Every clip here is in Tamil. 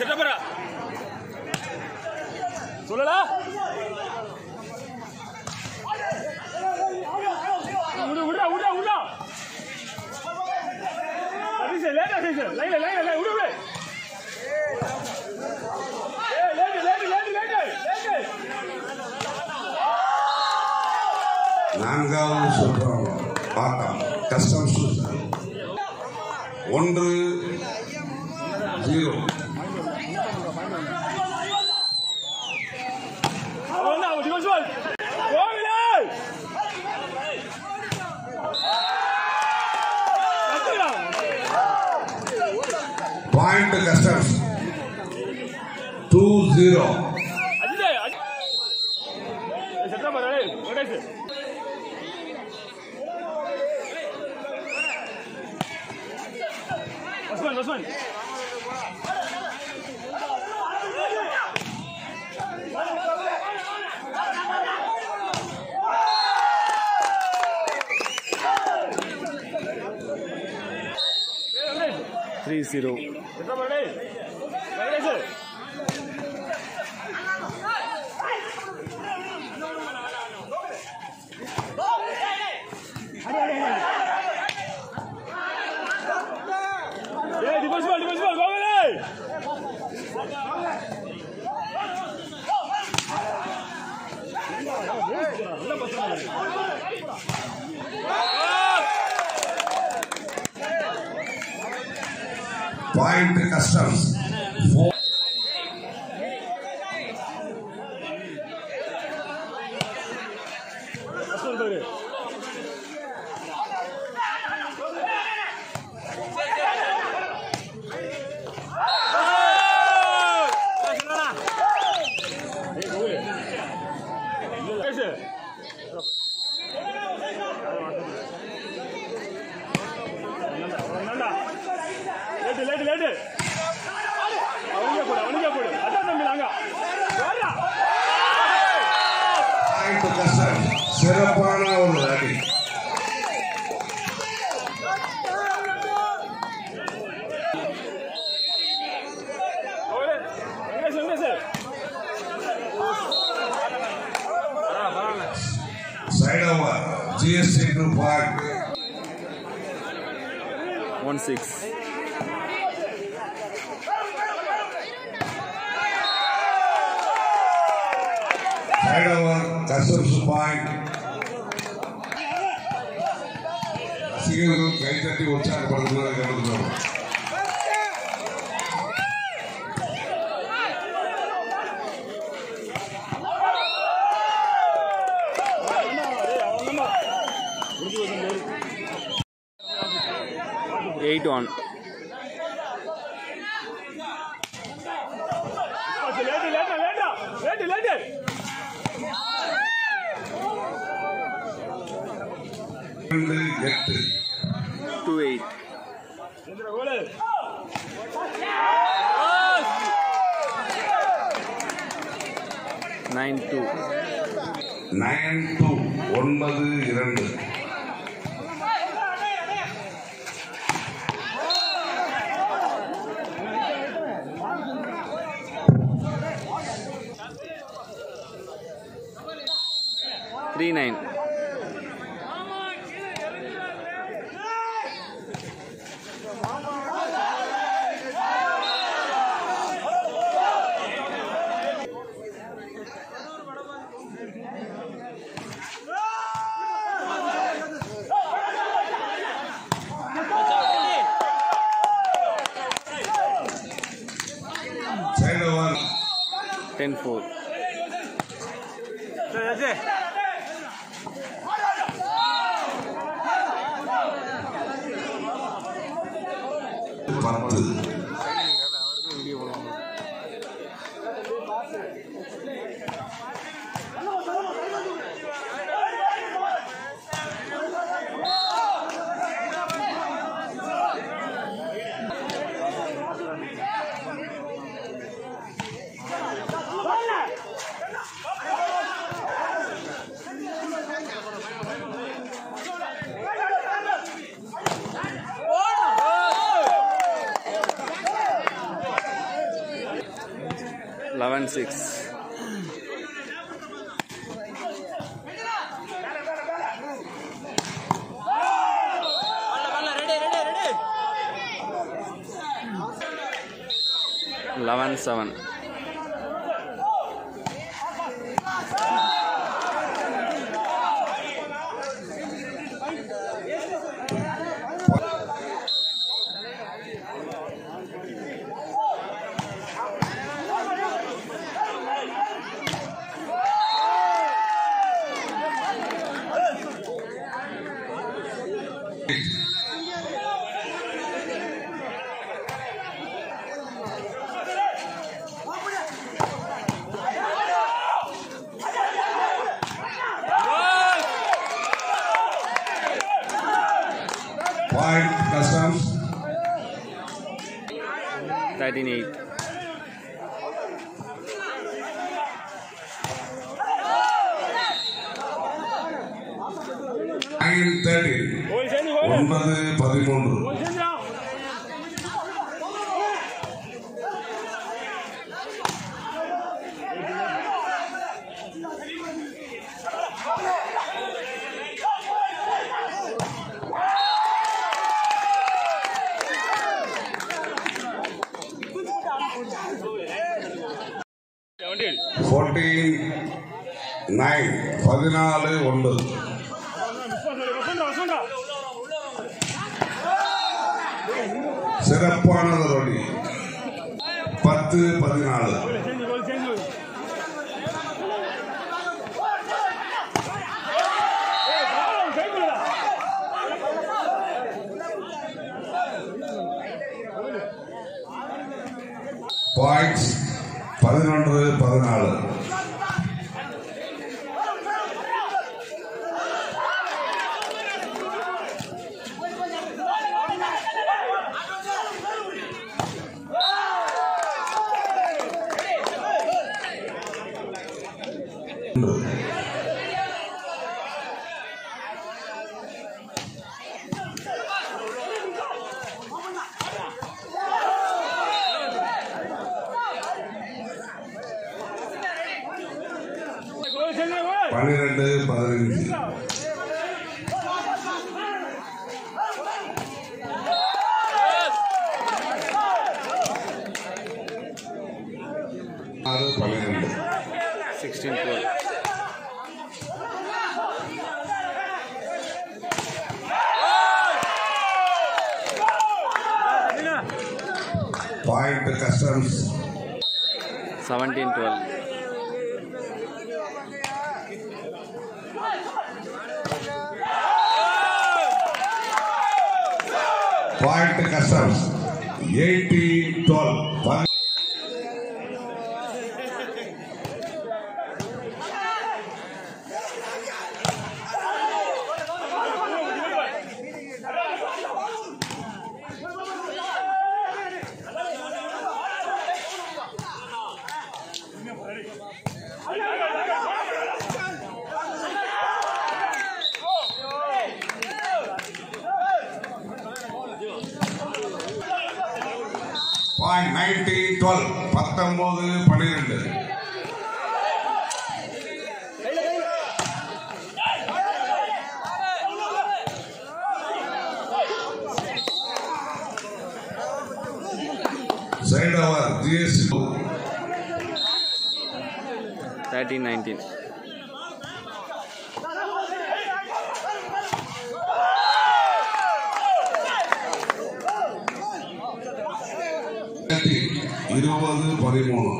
செட்டப்பரா சொல்லடா விடு விடுடா விடுடா விடுடா சதீஷ் லேட்டா சதீஷ் லைன்ல லைன்ல லைன் விடு விடு ஏய் late late late late late நான்காவது சொல்றோம் பாட்டம் கஸ்டம்ஸ் ஒன்று ஜீரோ அவன் அவன் டிவர்ஸ் பால் கோவிலே கத்துடா பாயிண்ட் கஸ்டம்ஸ் டூ ஜீரோ அஜிதே செட்டப்பரா டேய் வெங்கடேஷ் உஸ்மான் உஸ்மான் த்ரீ ஜீரோ செட்டப்பரா டேய் வெங்கடேஷ் ஏய் டிவர்ஸ் பால் டிவர்ஸ் பால் கோவிலே பாயிண்ட் கஸ்டம்ஸ் ஃபோர் உஸ்மான் பாரு ஏய் கோவிலே வெங்கடேஷ் என்னடா லேட்டு லேட்டு லேட்டு அவனுக்கே போடு அவனுக்கே போடு அதான் தம்பி நாங்க வாடா. பாயிண்ட் கஸ்டம்ஸ் சிறப்பான ஒரு அடி கோவிலே, Venkatesh Venkatesh side over GST two point one six side over customs point ரசிகர்கள் கைத்தட்டி உற்சாகப்படுத்துவதை கருதுகிறோம் எயிட் ஒன் லேட்டு லேட்டா லேட்டா லேட்டு லேட்டு இரண்டு எட்டு டூ எயிட் எந்திர கோலு நைன் டூ நைன் டூ ஒன்பது இரண்டு three nine side over ten four பத்து eleven six eleven seven Point Customs. Thirteen eight Nine thirty. கோயில் சேர்ந்து கோயில் ஒன்பது பதிமூன்று கோயில் சேர்ந்துடா செவன்டீன் ஃபோர்டீன் நைன் பதினாலு ஒன்பது வசந்தா வசந்தா சிறப்பானது ரொடி பத்து பதினாலு கோயில் சேர்ந்து கோயில் சேர்ந்து ஏய் பாலம் கைக்குள்ளடா பாயிண்ட்ஸ் பதினொன்று பதினாலு கோயில் சேர்ந்து கோயில் பன்னிரெண்டு பதினஞ்சு ஆறு பன்னிரெண்டு sixteen twelve point customs seventeen twelve point customs eighty twelve point ninety twelve பத்தொன்பது பன்னிரெண்டு side over GST thirteen nineteen இருபது பதிமூணு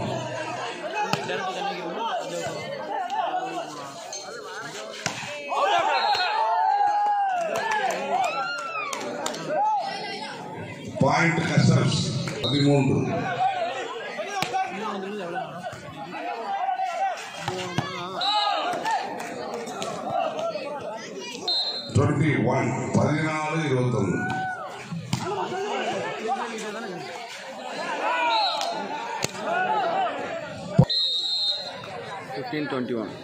பாயிண்ட் கஸ்டம்ஸ் பதிமூன்று டுவெண்ட்டி ஒன் பதினாலு இருபத்தொன்று ஃபிஃப்டீன் டுவெண்ட்டி ஒன்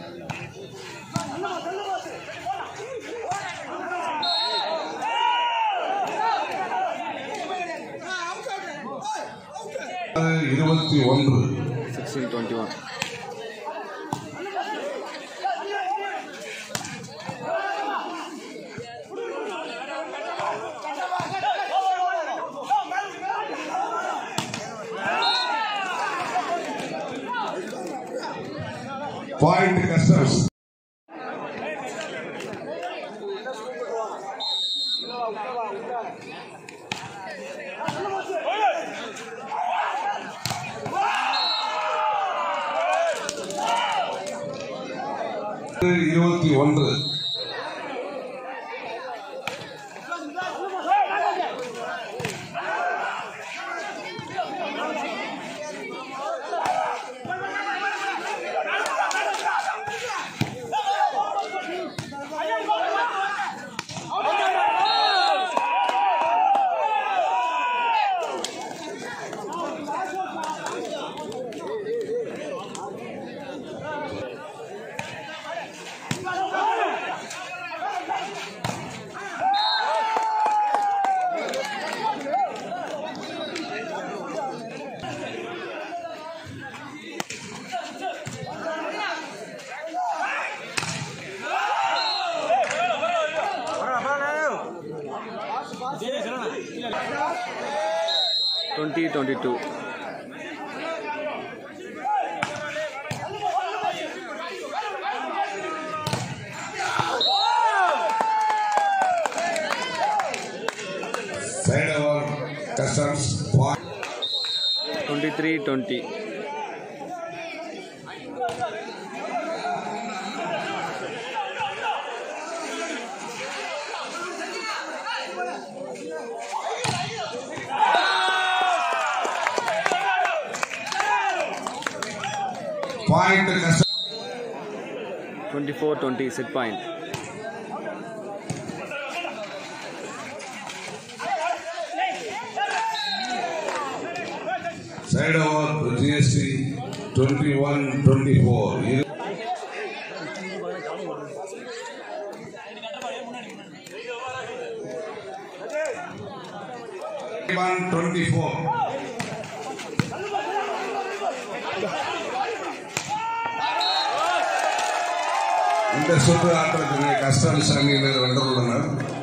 இருபத்தி ஒன்று sixteen twenty one Point Customs. இருபத்தி ஒன்று twenty twenty two Side over Customs. Point. Twenty three twenty Point Customs. Twenty four twenty set point Side over GST 21 24. இரு- One twenty four. இந்த சுற்று ஆட்டத்தினை கஸ்டம்ஸ் அணியினர் வென்றுள்ளனர்